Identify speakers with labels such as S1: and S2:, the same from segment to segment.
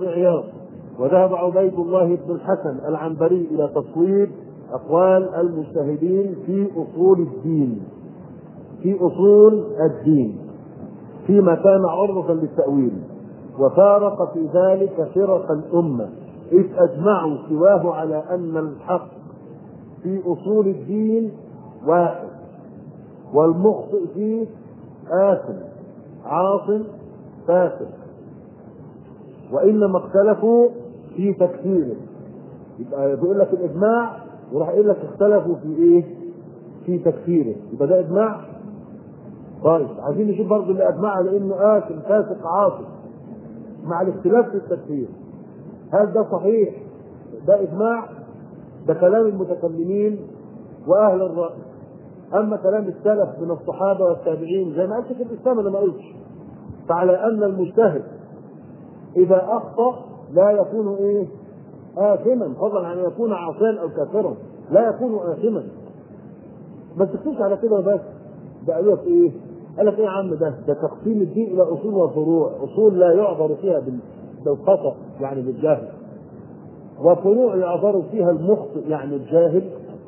S1: القاضي عياض وذهب عبيد الله بن الحسن العنبري الى تصويب اقوال المجتهدين في اصول الدين في اصول الدين فيما كان عرضة للتأويل وفارق في ذلك فرق الأمة إذ أجمعوا سواه على أن الحق في أصول الدين واحد والمخطئ فيه آثم عاصم فاسق وإنما اختلفوا في تكفيره يبقى بيقول لك الإجماع وراح يقول لك اختلفوا في إيه؟ في تكفيره يبقى ده إجماع طيب عايزين نشوف برضه اللي أجمع على إنه آثم فاسق عاصم مع الاختلاف في التكفير هل ده صحيح؟ ده إجماع؟ ده كلام المتكلمين وأهل الرأي أما كلام السلف من الصحابة والتابعين زي ما قلت في الإسلام أنا ما قلتش فعلى أن المجتهد إذا أخطأ لا يكون إيه؟ آثما فضلا عن أن يكون عاصيا أو كافرا لا يكون آثما ما تكتبش على كده وبس ده قال لك إيه؟ قال لك إيه يا عم ده؟ ده تقسيم الدين إلى أصول وفروع، أصول لا يعذر فيها بال- بالخطأ يعني بالجهل وفروع يعذر فيها المخطئ يعني الجاهل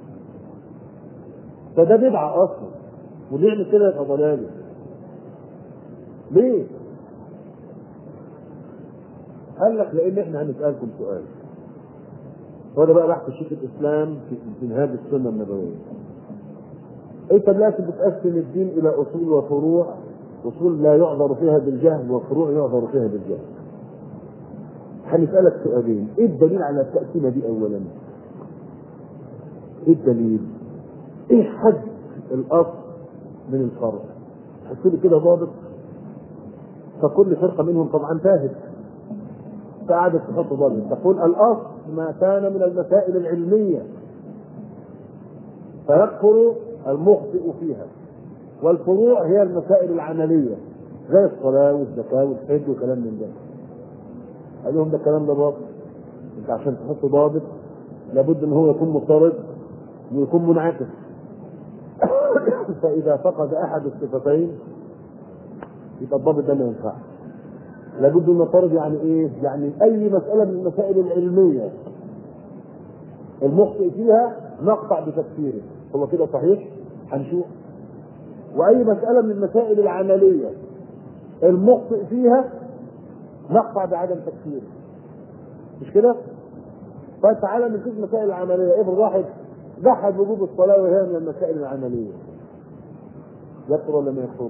S1: فده بدعة أصلا واللي يعمل كده يبقى ضلالي ليه؟ قال لك لان احنا هنسالكم سؤال هو ده بقى بحث شيخ الاسلام في منهاج السنه النبويه انت دلوقتي بتقسم الدين الى اصول وفروع اصول لا يعذر فيها بالجهل وفروع يعذر فيها بالجهل هنسالك سؤالين ايه الدليل على التقسيمه دي اولا ايه الدليل ايه حد الاصل من الفرع حط لي كده ضابط فكل فرقه منهم طبعا تاهت فقعدت تحط ضابط تقول الاصل ما كان من المسائل العلميه فيكفر المخطئ فيها والفروع هي المسائل العمليه زي الصلاه والزكاه والحج وكلام من ده قال لهم ده الكلام ده باطل انت عشان تحط ضابط لابد ان هو يكون مضطرد ويكون منعكس فاذا فقد احد الصفتين يبقى الضابط ده ما ينفعش لابد ان نفترض يعني ايه؟ يعني اي مساله من المسائل العلميه المخطئ فيها نقطع بتفسيره هو كده صحيح؟ هنشوف واي مساله من المسائل العمليه المخطئ فيها نقطع بعدم تفسيره مش كده؟ طيب تعالى نشوف المسائل العمليه افرض واحد جحد وجوب الصلاه وهي من المسائل العمليه يكفر ولا ما يكفر؟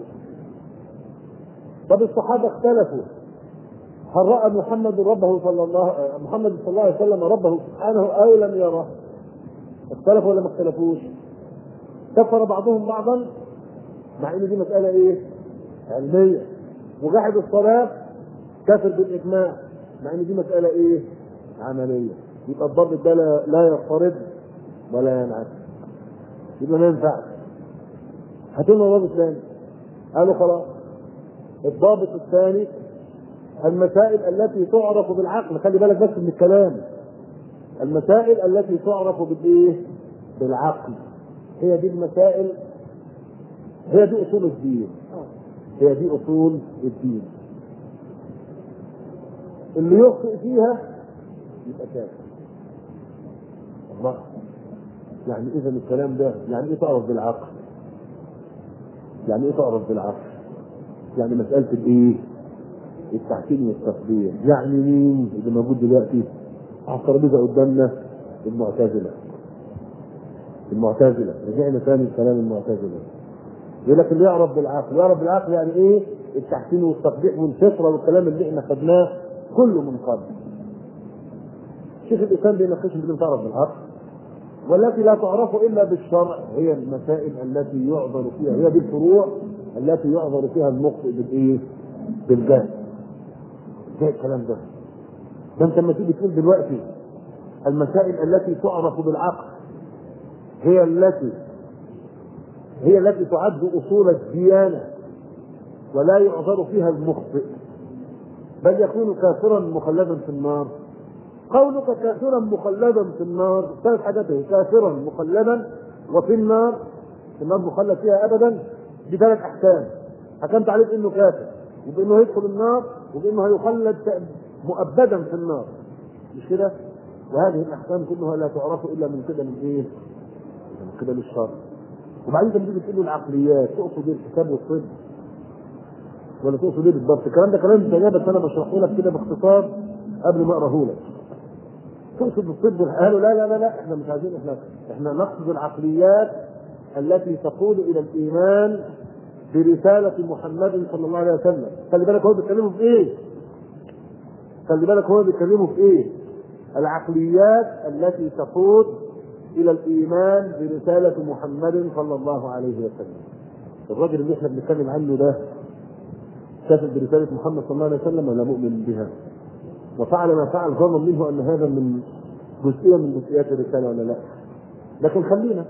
S1: طب الصحابه اختلفوا هل راى محمد ربه صلى الله محمد صلى الله عليه وسلم ربه سبحانه او لم يره؟ اختلفوا ولا ما اختلفوش؟ كفر بعضهم بعضا مع ان دي مساله ايه؟ علميه وجحد الصلاه كافر بالاجماع مع ان دي مساله ايه؟ عمليه يبقى الضابط ده لا, لا يضطرد ولا ينعكس يبقى ما ينفعش هاتوا لنا ضابط ثاني قالوا خلاص الضابط الثاني المسائل التي تعرف بالعقل خلي بالك بس من الكلام المسائل التي تعرف بالايه؟ بالعقل هي دي المسائل هي دي اصول الدين هي دي اصول الدين اللي يخطئ فيها يبقى كافر الله يعني اذا الكلام ده يعني ايه تعرف بالعقل يعني ايه تعرف بالعقل يعني مساله الايه التحكيم والتقدير يعني مين اللي موجود دلوقتي على الترابيزه قدامنا المعتزله المعتزله رجعنا ثاني لكلام المعتزله يقول لك اللي يعرف بالعقل يعرف بالعقل يعني ايه التحسين والتقبيح والفطره والكلام اللي احنا خدناه كله من قبل شيخ الاسلام بيناقشهم بدون تعرف بالعقل والتي لا تعرف الا بالشرع هي المسائل التي يعذر فيها هي دي الفروع التي يعذر فيها المخطئ بالايه؟ بالجهل زي الكلام ده ده انت لما تيجي تقول دلوقتي المسائل التي تعرف بالعقل هي التي هي التي تعد اصول الديانه ولا يعذر فيها المخطئ بل يكون كافرا مخلدا في النار قولك كافرا مخلدا في النار ثلاث حاجات كافرا مخلدا وفي النار في النار مخلد فيها ابدا بثلاث احكام حكمت عليه بانه كافر وبانه يدخل النار وبانه هيخلد مؤبدا في النار مش كده؟ وهذه الاحكام كلها لا تعرف الا من قبل الايه؟ من قبل الشرع وبعدين انت بتيجي تقول له العقليات تقصد ايه الحساب والطب ولا تقصد ايه بالضبط الكلام ده كلام انت بس انا بشرحه لك كده باختصار قبل ما اقراه لك تقصد الطب قالوا لا لا لا لا احنا مش عايزين احنا احنا نقصد العقليات التي تقود الى الايمان برساله محمد صلى الله عليه وسلم خلي بالك هو بيتكلموا في ايه خلي بالك هو بيتكلموا في ايه العقليات التي تقود الى الايمان برساله محمد صلى الله عليه وسلم الراجل اللي احنا بنتكلم عنه ده كافر برساله محمد صلى الله عليه وسلم ولا مؤمن بها وفعل ما فعل ظنا منه ان هذا من جزئيه من جزئيات الرساله ولا لا لكن خلينا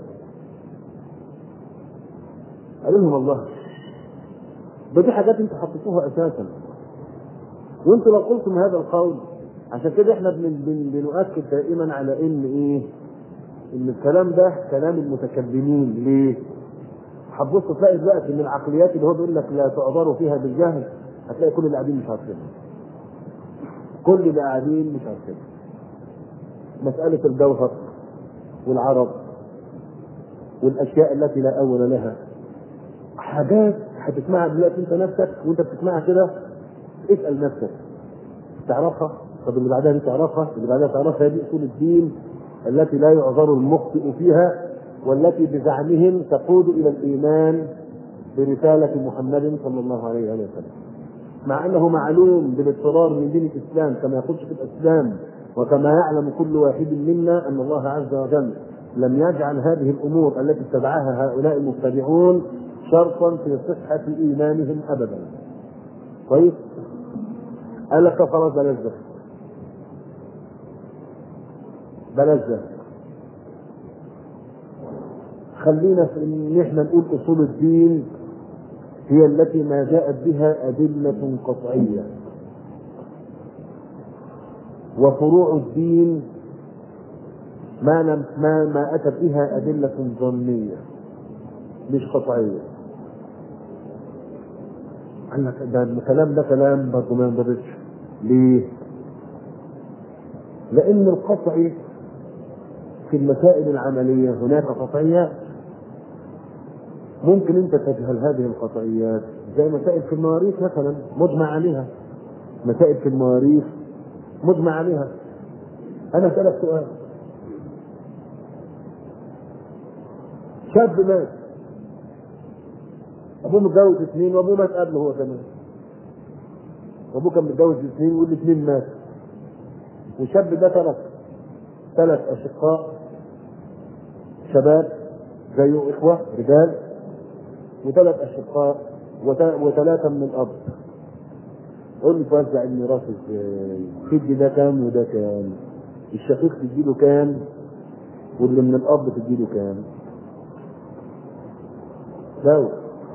S1: قال لهم الله ده دي حاجات انتوا حطيتوها اساسا وانتوا لو قلتم هذا القول عشان كده احنا بن بن بنؤكد دائما على ان ايه ان الكلام ده كلام المتكلمين ليه؟ هتبص تلاقي دلوقتي من العقليات اللي هو بيقول لك لا تعذروا فيها بالجهل هتلاقي كل اللي قاعدين مش عارفينها كل اللي قاعدين مش عارفينها مسألة الجوهر والعرب والأشياء التي لا أول لها حاجات هتسمعها دلوقتي أنت نفسك وأنت بتسمعها كده اسأل نفسك تعرفها طب اللي بعدها دي تعرفها اللي بعدها تعرفها دي أصول الدين التي لا يعذر المخطئ فيها والتي بزعمهم تقود إلى الإيمان برسالة محمد صلى الله عليه وسلم مع أنه معلوم بالاضطرار من دين الإسلام كما يقول شيخ الإسلام وكما يعلم كل واحد منا أن الله عز وجل لم يجعل هذه الأمور التي اتبعها هؤلاء المبتدعون شرطا في صحة إيمانهم أبدا كويس؟ قال لك خلاص بلاش ده بلاش ده خلينا في ان احنا نقول اصول الدين هي التي ما جاءت بها ادله قطعيه وفروع الدين ما لم ما ما اتت بها ادله ظنيه مش قطعيه قال لك ده الكلام ده كلام برضه ما ينضبطش ليه؟ لأن القطع في المسائل العملية هناك قطعيات ممكن أنت تجهل هذه القطعيات زي مسائل في المواريث مثلا مجمع عليها مسائل في المواريث مجمع عليها أنا أسألك سؤال شاب مات ابوه متجوز اثنين وابوه مات قبله هو كمان وابوه كان متجوز اثنين والاثنين مات والشاب ده ترك ثلاث اشقاء شباب زيه اخوه رجال وثلاث اشقاء وثلاثه من الاب قول لي توزع الميراث ازاي؟ تدي ده كام وده كام؟ الشقيق تديله كام؟ واللي من الاب تديله كام؟ لو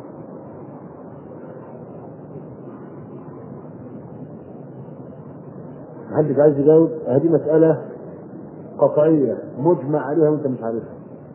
S1: محدش عايز يجاوب هذه مسألة قطعية مجمع عليها وانت مش عارفها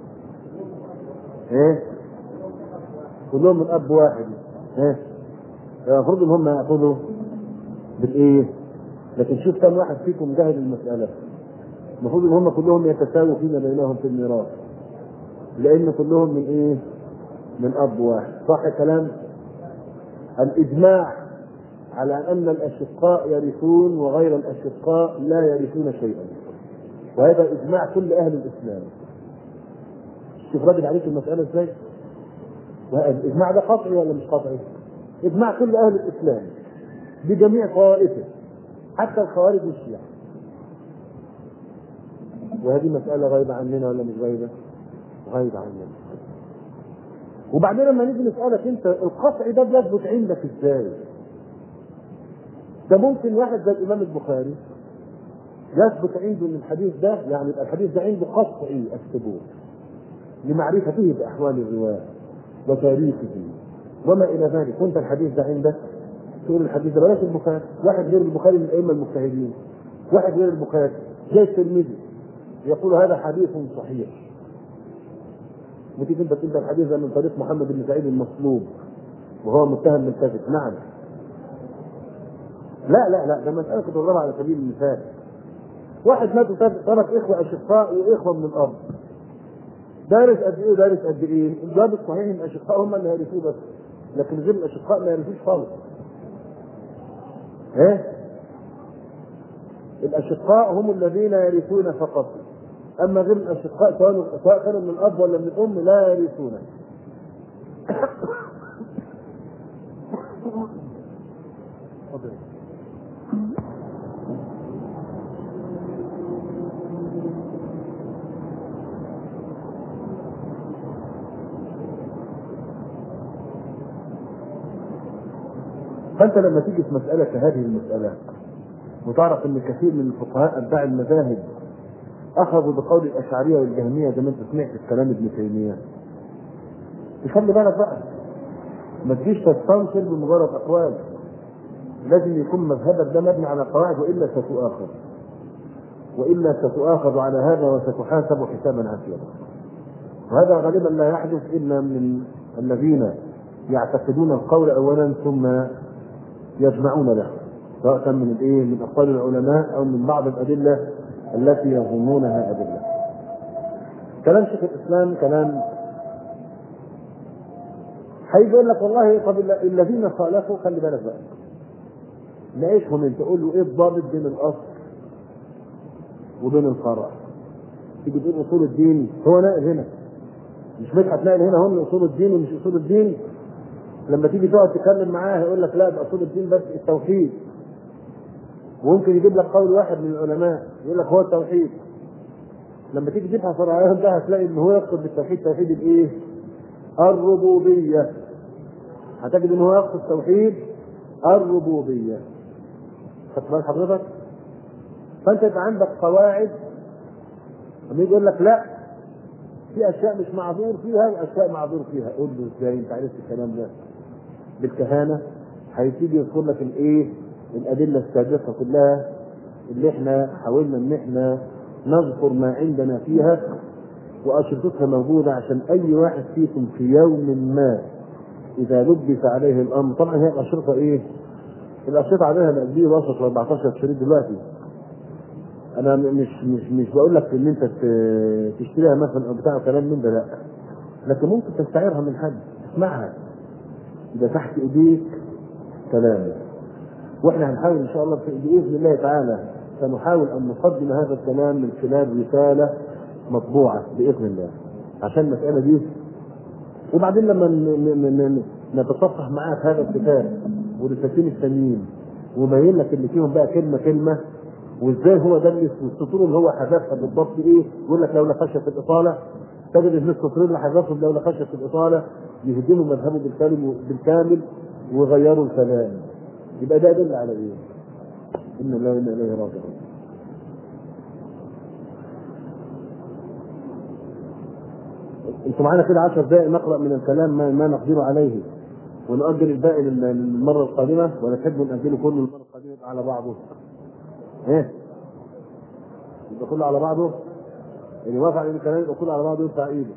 S1: ايه كلهم من اب واحد ايه المفروض ان هم ياخذوا بالايه لكن شوف كم واحد فيكم جاهل المسألة المفروض ان هم كلهم يتساووا فيما بينهم في الميراث لان كلهم من ايه من اب واحد صح الكلام الاجماع على ان الاشقاء يرثون وغير الاشقاء لا يرثون شيئا وهذا اجماع كل اهل الاسلام شوف راجل عليك المساله ازاي الاجماع ده قطعي ولا مش قطعي اجماع كل اهل الاسلام بجميع طوائفه حتى الخوارج والشيعة وهذه مسألة غايبة عننا ولا مش غايبة؟ غايبة عننا وبعدين لما نيجي نسألك أنت القطع ده بيثبت عندك إزاي؟ ده ممكن واحد زي الامام البخاري يثبت عنده ان الحديث ده يعني الحديث ده عنده قطعي الثبوت لمعرفته باحوال الرواه وتاريخه وما الى ذلك وانت الحديث ده عندك تقول الحديث ده بلاش البخاري واحد غير البخاري من الائمه المجتهدين واحد غير البخاري زي الترمذي يقول هذا حديث صحيح وتيجي انت تقول الحديث ده من طريق محمد بن سعيد المصلوب وهو متهم بالكذب نعم لا لا لا ده مسألة كنت بضربها على سبيل المثال واحد مات وترك ترك إخوة أشقاء وإخوة من الأرض دارس قد إيه ودارس قد إيه الجواب الصحيح إن الأشقاء هم اللي هيرثوه بس لكن غير الأشقاء ما يرثوش خالص إيه الأشقاء هم الذين يرثون فقط أما غير الأشقاء سواء سواء كانوا من الأب ولا من الأم لا يرثون فانت لما تيجي في مساله كهذه المساله وتعرف ان كثير من الفقهاء اتباع المذاهب اخذوا بقول الاشعريه والجهميه زي ما انت سمعت في كلام ابن تيميه تخلي بالك بقى ما تجيش تستنصر بمجرد اقوال لازم يكون مذهبك ده مبني على قواعد والا ستؤاخذ والا ستؤاخذ على هذا وستحاسب حسابا عسيرا وهذا غالبا لا يحدث الا من الذين يعتقدون القول اولا ثم يجمعون له سواء كان من الايه من اقوال العلماء او من بعض الادله التي يظنونها ادله. كلام شيخ الاسلام كلام هيجي يقول لك والله طب الذين خالفوا خلي بالك بقى نعيشهم انت تقول له ايه الضابط بين الاصل وبين الفرع تيجي تقول اصول الدين هو نائل هنا مش مدحت نائل هنا هم اصول الدين ومش اصول الدين لما تيجي تقعد تتكلم معاه يقول لك لا ده اصول الدين بس التوحيد وممكن يجيب لك قول واحد من العلماء يقول لك هو التوحيد لما تيجي تبحث عن العلماء ده هتلاقي ان هو يقصد بالتوحيد توحيد الايه؟ الربوبيه هتجد ان هو يقصد توحيد الربوبيه خدت بال حضرتك؟ فانت يبقى عندك قواعد لما يجي يقول لك لا في اشياء مش معذور فيها واشياء معذور فيها قول له ازاي انت عرفت الكلام ده بالكهانه هيبتدي يذكر لك الايه الادله السابقه كلها اللي احنا حاولنا ان احنا نذكر ما عندنا فيها واشرطتها موجوده عشان اي واحد فيكم في يوم ما اذا لبس عليه الامر طبعا هي الاشرطه ايه؟ الاشرطه عليها مقدير وسط 14 شريط دلوقتي انا مش مش مش بقول لك ان انت تشتريها مثلا او بتاع كلام من ده لا لكن ممكن تستعيرها من حد تسمعها اذا تحت ايديك كلام واحنا هنحاول ان شاء الله باذن الله تعالى سنحاول ان نقدم هذا الكلام من خلال رساله مطبوعه باذن الله عشان المساله دي وبعدين لما نتصفح معاك هذا الكتاب والرسالتين الثانيين وبين لك اللي فيهم بقى كلمه كلمه وازاي هو ده اللي السطور اللي هو حذفها بالضبط ايه يقول لك لولا خشيه في الاطاله تجد ان السطرين اللي حذفهم لولا خشيه في الاطاله يهدموا مذهبه بالكامل بالكامل ويغيروا الكلام يبقى ده يدل على ايه؟ ان الله وانا اليه راجعون انتوا معانا كده 10 دقائق نقرا من الكلام ما, ما نقدر عليه ونؤجل الباقي للمره القادمه ولا تحبوا نأجله كله المره القادمه يبقى على بعضه ايه يبقى كله على بعضه اللي وافق على الكلام يبقى كله على بعضه يرفع ايده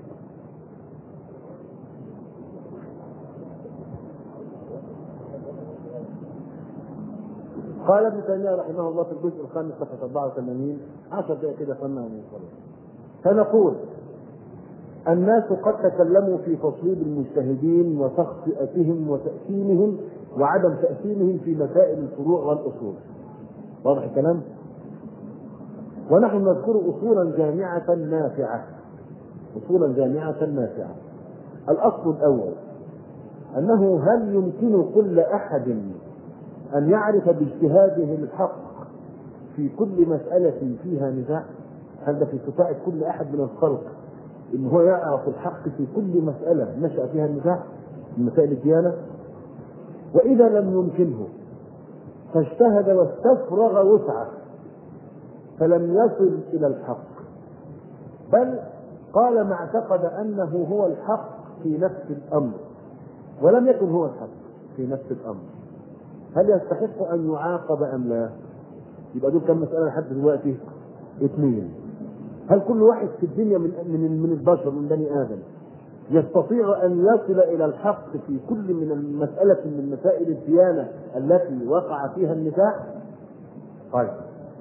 S1: قال ابن تيميه رحمه الله في الجزء الخامس صفحه 84 10 دقائق كده فما ونصلي فنقول الناس قد تكلموا في تصويب المجتهدين وتخطئتهم وتأثيمهم وعدم تأثيمهم في مسائل الفروع والأصول واضح الكلام؟ ونحن نذكر اصولا جامعه نافعه اصولا جامعه نافعه الاصل الاول انه هل يمكن كل احد ان يعرف باجتهاده الحق في كل مساله فيها نزاع هل ده في استطاعه كل احد من الخلق ان هو يعرف الحق في كل مساله نشا فيها النزاع من مسائل الديانه واذا لم يمكنه فاجتهد واستفرغ وسعه فلم يصل الى الحق بل قال ما اعتقد انه هو الحق في نفس الامر ولم يكن هو الحق في نفس الامر هل يستحق ان يعاقب ام لا؟ يبقى دول كم مساله لحد دلوقتي؟ اثنين هل كل واحد في الدنيا من من من البشر من بني ادم يستطيع أن يصل إلى الحق في كل من المسألة من مسائل الديانة التي وقع فيها النزاع طيب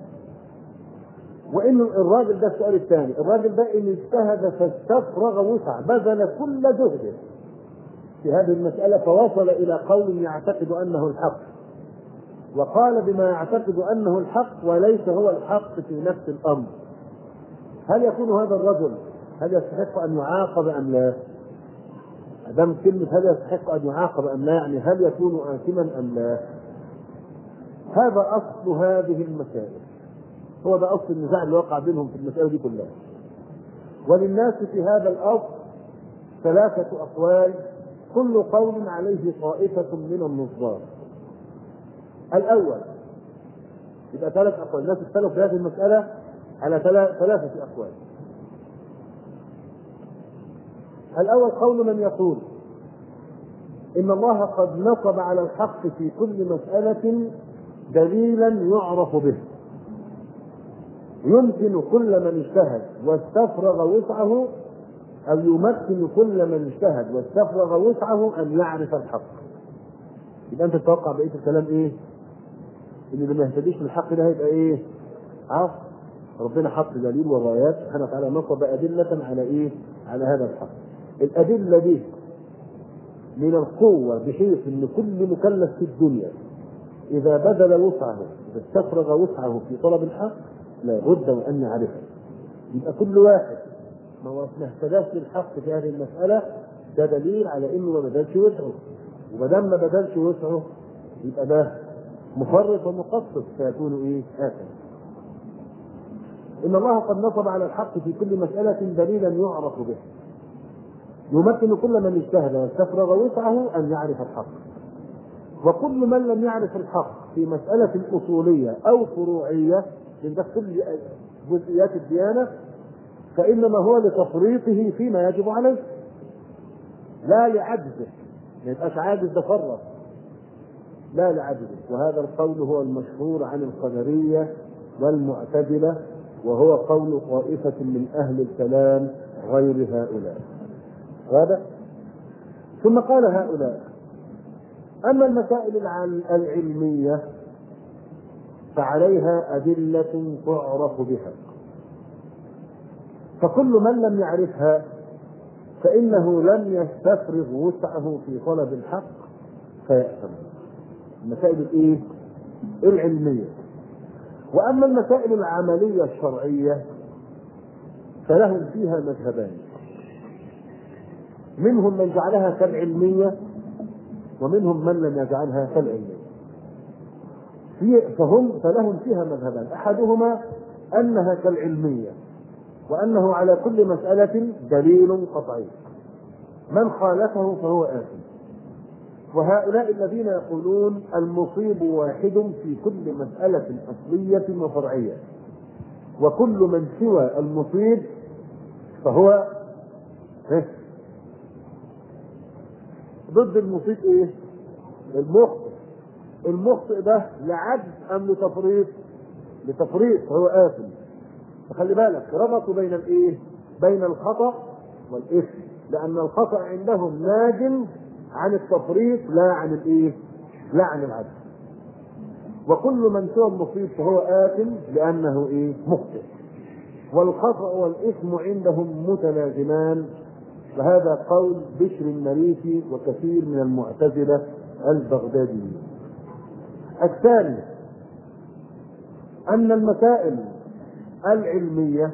S1: وإن الراجل ده السؤال الثاني الراجل ده إن اجتهد فاستفرغ وسع بذل كل جهده في هذه المسألة فوصل إلى قول يعتقد أنه الحق وقال بما يعتقد أنه الحق وليس هو الحق في نفس الأمر هل يكون هذا الرجل هل يستحق أن يعاقب أم لا؟ دام كلمة هل يستحق أن يعاقب أم لا يعني هل يكون آثما أم لا؟ هذا أصل هذه المسائل هو ده أصل النزاع اللي وقع بينهم في المسألة دي كلها وللناس في هذا الأصل ثلاثة أقوال كل قول عليه طائفة من النظار الأول يبقى ثلاث أقوال الناس اختلفوا في هذه المسألة على ثلاثة أقوال الأول قول من يقول إن الله قد نصب على الحق في كل مسألة دليلا يعرف به يمكن كل من اجتهد واستفرغ وسعه أو يمكن كل من اجتهد واستفرغ وسعه أن يعرف الحق يبقى أنت تتوقع بقية الكلام إيه؟ إن اللي ما يهتديش بالحق ده هيبقى إيه؟ عفو ربنا حط دليل ورايات سبحانه وتعالى نصب أدلة على إيه؟ على هذا الحق الأدلة دي من القوة بحيث أن كل مكلف في الدنيا إذا بذل وسعه إذا استفرغ وسعه في طلب الحق لابد وأن يعرفه يبقى كل واحد ما اهتداش للحق في هذه المسألة ده دليل على إنه ما بذلش وسعه وما دام ما بذلش وسعه يبقى ده مفرط ومقصر فيكون إيه؟ آثم إن الله قد نصب على الحق في كل مسألة دليلا يعرف به يمكن كل من اجتهد واستفرغ وسعه ان يعرف الحق وكل من لم يعرف الحق في مسألة أصولية أو فروعية من ده كل جزئيات الديانة فإنما هو لتفريطه فيما يجب عليه لا لعجزه ما يبقاش عاجز ده فرط لا لعجزه وهذا القول هو المشهور عن القدرية والمعتزلة وهو قول طائفة من أهل الكلام غير هؤلاء واضح؟ ثم قال هؤلاء أما المسائل العلمية فعليها أدلة تعرف بها فكل من لم يعرفها فإنه لم يستفرغ وسعه في طلب الحق فيأثم المسائل الإيه؟ العلمية وأما المسائل العملية الشرعية فلهم فيها مذهبان منهم من جعلها كالعلمية ومنهم من لم يجعلها كالعلمية في فهم فلهم فيها مذهبان أحدهما أنها كالعلمية وأنه على كل مسألة دليل قطعي من خالفه فهو آثم وهؤلاء الذين يقولون المصيب واحد في كل مسألة أصلية وفرعية وكل من سوى المصيب فهو ضد المصيب ايه؟ المخطئ المخطئ ده لعجز ام لتفريط؟ لتفريط فهو آثم فخلي بالك ربطوا بين الايه؟ بين الخطأ والإثم لأن الخطأ عندهم ناجم عن التفريط لا عن الايه؟ لا عن العجز وكل من سوى المصيب فهو آثم لأنه ايه؟ مخطئ والخطأ والإثم عندهم متلازمان وهذا قول بشر المريسي وكثير من المعتزلة البغداديين الثاني أن المسائل العلمية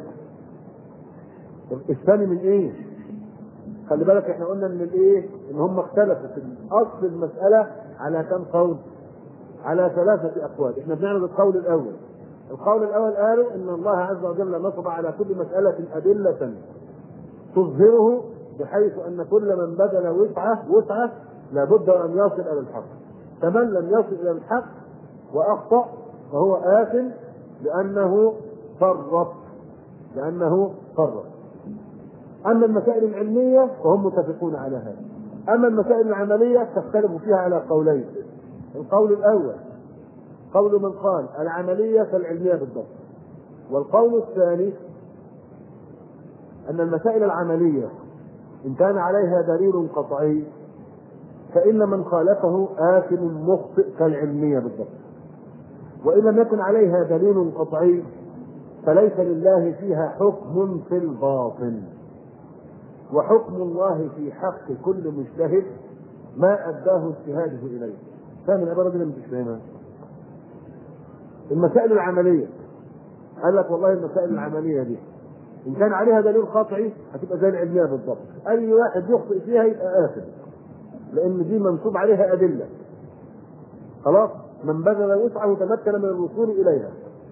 S1: الثاني من إيه؟ خلي بالك احنا قلنا ان الايه؟ ان هم اختلفوا في اصل المسألة على كم قول؟ على ثلاثة أقوال، احنا بنعرض القول الأول. القول الأول قالوا ان الله عز وجل نصب على كل مسألة أدلة تظهره بحيث ان كل من بذل وسعه وسعه لابد ان يصل الى الحق فمن لم يصل الى الحق واخطا فهو آثم لانه فرط لانه فرط اما المسائل العلميه فهم متفقون على هذا اما المسائل العمليه تختلف فيها على قولين القول الاول قول من قال العمليه كالعلميه بالضبط والقول الثاني ان المسائل العمليه إن كان عليها دليل قطعي فإن من خالفه آثم مخطئ كالعلمية بالضبط وإن لم يكن عليها دليل قطعي فليس لله فيها حكم في الباطن وحكم الله في حق كل مجتهد ما أداه اجتهاده إليه فاهم العبارة دي مش فاهمها المسائل العملية قال لك والله المسائل العملية دي إن كان عليها دليل قطعي هتبقى زي العلمية بالضبط أي واحد يخطئ فيها يبقى آثم لأن دي منصوب عليها أدلة خلاص من بذل وسعه تمكن من الوصول إليها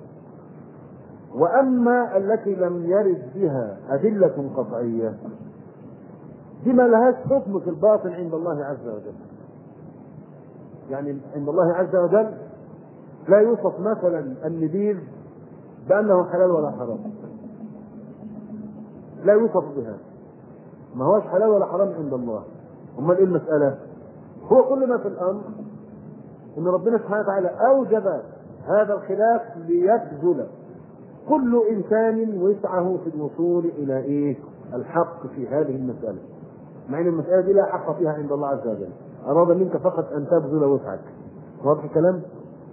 S1: وأما التي لم يرد بها أدلة قطعية دي ما لهاش حكم في الباطن عند الله عز وجل يعني عند الله عز وجل لا يوصف مثلا النبيذ بأنه حلال ولا حرام لا يوصف بها ما هوش حلال ولا حرام عند الله امال ايه المسألة هو كل ما في الأمر ان ربنا سبحانه وتعالى اوجب هذا الخلاف ليبذل كل انسان وسعه في الوصول الى ايه الحق في هذه المسألة مع ان المسألة دي لا حق فيها عند الله عز وجل اراد منك فقط ان تبذل وسعك واضح الكلام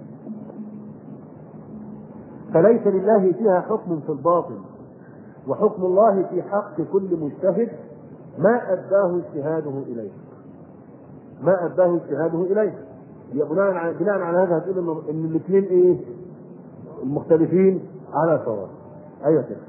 S1: فليس لله فيها حكم في الباطن وحكم الله في حق كل مجتهد ما اداه اجتهاده اليه ما اداه اجتهاده اليه بناء على بناء على هذا هتقول ان ان الاثنين ايه؟ المختلفين على سواء. ايوه كده.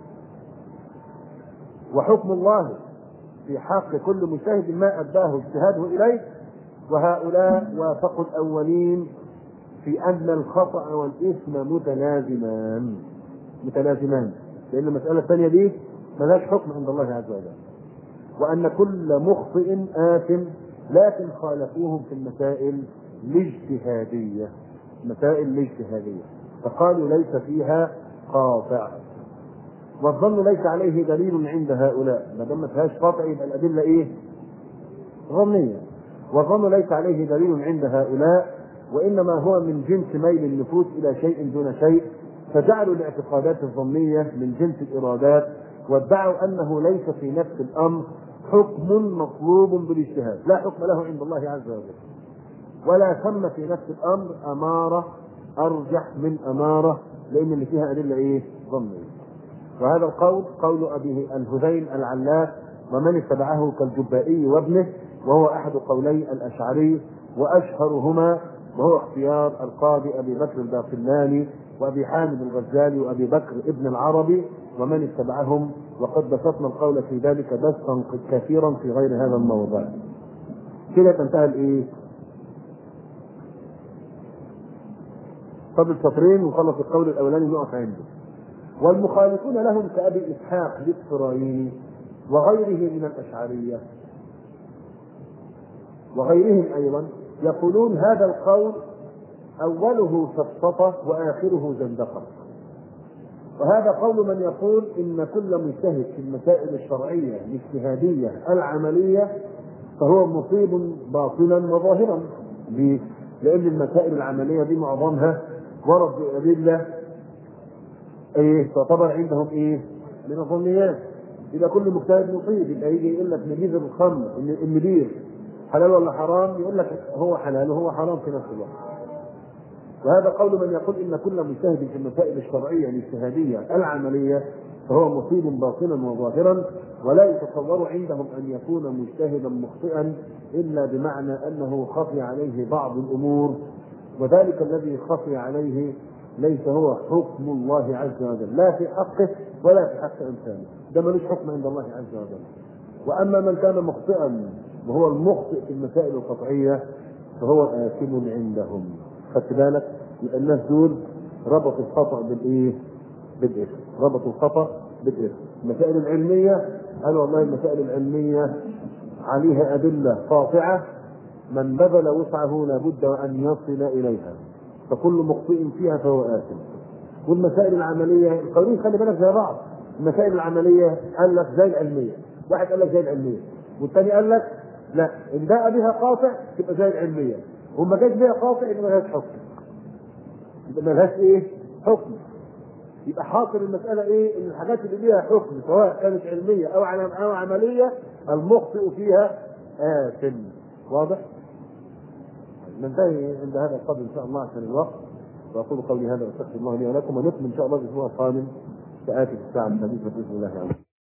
S1: وحكم الله في حق كل مجتهد ما اداه اجتهاده اليه وهؤلاء وافقوا الاولين في ان الخطا والاثم متلازمان متلازمان لان المساله الثانيه دي ملهاش حكم عند الله عز وجل وان كل مخطئ اثم لكن خالفوهم في المسائل الاجتهادية مسائل الاجتهادية فقالوا ليس فيها قاطع والظن ليس عليه دليل عند هؤلاء ما دام ما فيهاش قاطع يبقى الأدلة إيه؟ ظنية والظن ليس عليه دليل عند هؤلاء وإنما هو من جنس ميل النفوس إلى شيء دون شيء فجعلوا الاعتقادات الظنية من جنس الإرادات وادعوا أنه ليس في نفس الأمر حكم مطلوب بالاجتهاد لا حكم له عند الله عز وجل ولا ثم في نفس الامر اماره ارجح من اماره لان اللي فيها ادله ايه؟ ظنيه. وهذا القول قول ابي الهذيل العلاف ومن اتبعه كالجبائي وابنه وهو احد قولي الاشعري واشهرهما وهو اختيار القاضي ابي بكر الباقلاني وابي حامد الغزالي وابي بكر ابن العربي ومن اتبعهم وقد بسطنا القول في ذلك بسطا كثيرا في غير هذا الموضع. كده تنتهي الايه؟ فضل سطرين ونخلص القول الاولاني نقف عنده. والمخالفون لهم كابي اسحاق الاسرائيلي وغيره من الاشعريه وغيرهم ايضا يقولون هذا القول اوله سفسطه واخره زندقه. وهذا قول من يقول ان كل مجتهد في المسائل الشرعيه الاجتهاديه العمليه فهو مصيب باطنا وظاهرا ليه؟ لان المسائل العمليه دي معظمها ورد بادله ايه تعتبر عندهم ايه؟ من الظنيات يبقى كل مجتهد مصيب يبقى يجي يقول لك نبيذ الخمر النبيذ حلال ولا حرام يقول لك هو حلال وهو حرام في نفس الوقت وهذا قول من يقول ان كل مجتهد في المسائل الشرعيه الاجتهاديه العمليه فهو مصيب باطنا وظاهرا ولا يتصور عندهم ان يكون مجتهدا مخطئا الا بمعنى انه خفي عليه بعض الامور وذلك الذي خفي عليه ليس هو حكم الله عز وجل لا في حقه ولا في حق انسانه ده ملوش حكم عند الله عز وجل واما من كان مخطئا وهو المخطئ في المسائل القطعيه فهو آثم عندهم خدت بالك يبقى الناس دول ربطوا الخطأ بالإيه؟ بالإثم ربطوا الخطأ بالإثم المسائل العلمية قالوا والله المسائل العلمية عليها أدلة قاطعة من بذل وسعه لابد أن يصل إليها فكل مخطئ فيها فهو آثم والمسائل العملية القوانين خلي بالك زي بعض المسائل العملية قال لك زي العلمية واحد قال لك زي العلمية والثاني قال لك لا إن جاء بها قاطع تبقى زي العلمية وما جاش بها قاطع يبقى ملهاش حكم يبقى ملهاش ايه؟ حكم يبقى حاصل المساله ايه؟ ان الحاجات اللي ليها حكم سواء كانت علميه او عم- او عمليه المخطئ فيها آثم واضح؟ ننتهي عند هذا القدر ان شاء الله عشان الوقت واقول قولي هذا واستغفر الله لي ولكم ونكمل ان شاء الله الاسبوع القادم سآتي في الساعه الحديثه باذن الله تعالى